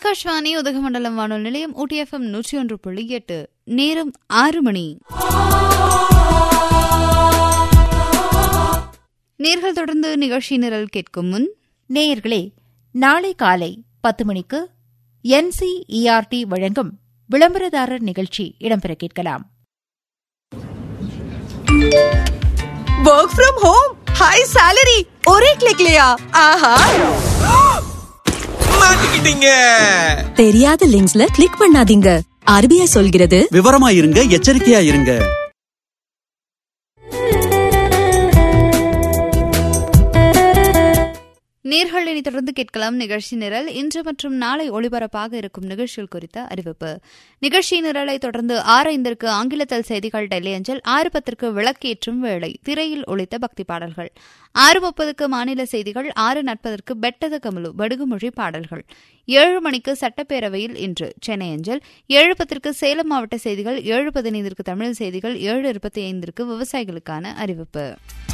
ஆகாஷ்வாணி உதகமண்டலம் வானொலி நிலையம் ஊட்டிஎஃப்எம் நூற்றி ஒன்று புள்ளி எட்டு நேரம் ஆறு மணி நேர்கள் தொடர்ந்து நிகழ்ச்சி நிரல் கேட்கும் முன் நேயர்களே நாளை காலை பத்து மணிக்கு என்சிஇஆர்டி வழங்கும் விளம்பரதாரர் நிகழ்ச்சி இடம்பெற கேட்கலாம் work from home high salary और एक क्लिक लिया आहा மாட்டிக்கிட்டீங்க தெரியாத லிங்க்ஸ்ல கிளிக் பண்ணாதீங்க ஆர்பிஐ சொல்கிறது விவரமா இருங்க எச்சரிக்கையா இருங்க நேர்கள் இனி தொடர்ந்து கேட்கலாம் நிகழ்ச்சி நிரல் இன்று மற்றும் நாளை ஒளிபரப்பாக இருக்கும் நிகழ்ச்சிகள் குறித்த அறிவிப்பு நிகழ்ச்சி நிரலை தொடர்ந்து ஆறு ஐந்திற்கு ஆங்கிலத்தில் செய்திகள் டெல்லி அஞ்சல் ஆறு பத்திற்கு விளக்கேற்றும் வேளை திரையில் ஒழித்த பக்தி பாடல்கள் ஆறு முப்பதுக்கு மாநில செய்திகள் ஆறு நாற்பதற்கு பெட்டத கமலு படுகுமொழி பாடல்கள் ஏழு மணிக்கு சட்டப்பேரவையில் இன்று சென்னை அஞ்சல் ஏழு பத்திற்கு சேலம் மாவட்ட செய்திகள் ஏழு பதினைந்திற்கு தமிழ் செய்திகள் ஏழு இருபத்தி ஐந்திற்கு விவசாயிகளுக்கான அறிவிப்பு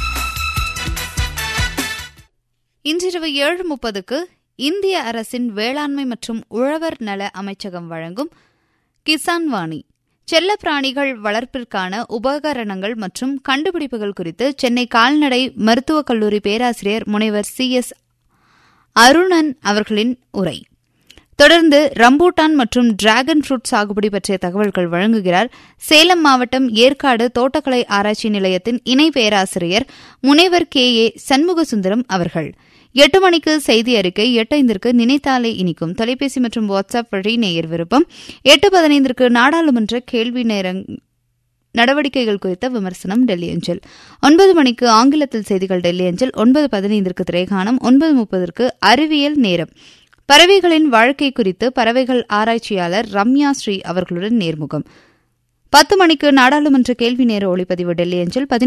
இன்றிரவு ஏழு முப்பதுக்கு இந்திய அரசின் வேளாண்மை மற்றும் உழவர் நல அமைச்சகம் வழங்கும் கிசான் வாணி செல்லப்பிராணிகள் வளர்ப்பிற்கான உபகரணங்கள் மற்றும் கண்டுபிடிப்புகள் குறித்து சென்னை கால்நடை மருத்துவக் கல்லூரி பேராசிரியர் முனைவர் சி எஸ் அருணன் அவர்களின் உரை தொடர்ந்து ரம்பூட்டான் மற்றும் டிராகன் ஃப்ரூட் சாகுபடி பற்றிய தகவல்கள் வழங்குகிறார் சேலம் மாவட்டம் ஏற்காடு தோட்டக்கலை ஆராய்ச்சி நிலையத்தின் இணை பேராசிரியர் முனைவர் கே ஏ சண்முகசுந்தரம் அவர்கள் எட்டு மணிக்கு செய்தி அறிக்கை எட்டு ஐந்திற்கு நினைத்தாலே இனிக்கும் தொலைபேசி மற்றும் வாட்ஸ்அப் வழி நேயர் விருப்பம் எட்டு பதினைந்திற்கு நாடாளுமன்ற கேள்வி நேரங் நடவடிக்கைகள் குறித்த விமர்சனம் டெல்லி அஞ்சல் ஒன்பது மணிக்கு ஆங்கிலத்தில் செய்திகள் டெல்லி அஞ்சல் ஒன்பது பதினைந்திற்கு திரைகாணம் ஒன்பது முப்பதற்கு அறிவியல் நேரம் பறவைகளின் வாழ்க்கை குறித்து பறவைகள் ஆராய்ச்சியாளர் ரம்யா ஸ்ரீ அவர்களுடன் நேர்முகம் பத்து மணிக்கு நாடாளுமன்ற கேள்வி நேர ஒளிப்பதிவு டெல்லி அஞ்சல்